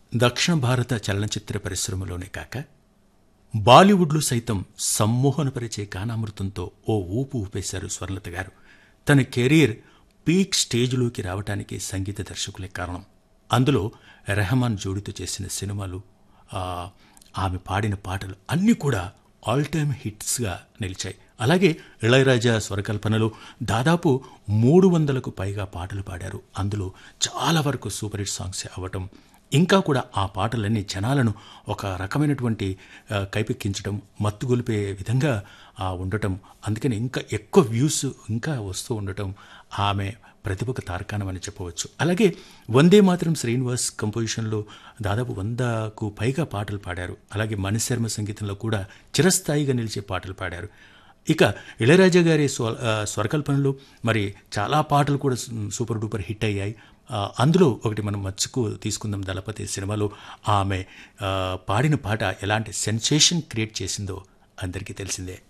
దక్షిణ భారత చలనచిత్ర పరిశ్రమలోనే కాక బాలీవుడ్లో సైతం సమ్మోహనపరిచే గానామృతంతో ఓ ఊపు ఊపేశారు స్వర్ణలత గారు తన కెరీర్ పీక్ స్టేజ్లోకి రావటానికి సంగీత దర్శకులే కారణం అందులో రెహమాన్ జోడితో చేసిన సినిమాలు ఆ, ఆమె పాడిన పాటలు అన్నీ కూడా ఆల్ టైమ్ హిట్స్గా నిలిచాయి అలాగే ఇళయరాజా స్వరకల్పనలో దాదాపు మూడు వందలకు పైగా పాటలు పాడారు అందులో చాలా వరకు సూపర్ హిట్ సాంగ్స్ అవ్వటం ఇంకా కూడా ఆ పాటలన్నీ జనాలను ఒక రకమైనటువంటి ఆ, కైపెక్కించడం మత్తుగొలిపే విధంగా ఆ, ఉండటం అందుకని ఇంకా ఎక్కువ వ్యూస్ ఇంకా వస్తూ ఉండటం ఆమె ప్రతిభకు తార్కాణం అని చెప్పవచ్చు అలాగే వందే మాత్రం శ్రీనివాస్ కంపోజిషన్లో దాదాపు వందకు పైగా పాటలు పాడారు అలాగే మణిశర్మ సంగీతంలో కూడా చిరస్థాయిగా నిలిచే పాటలు పాడారు ఇక ఇళయరాజా గారి స్వ ఆ, స్వరకల్పనలో మరి చాలా పాటలు కూడా సు- సూపర్ డూపర్ హిట్ అయ్యాయి ఆ, అందులో ఒకటి మనం మచ్చుకు తీసుకుందాం దళపతి సినిమాలో ఆమె ఆ, పాడిన పాట ఎలాంటి సెన్సేషన్ క్రియేట్ చేసిందో అందరికీ తెలిసిందే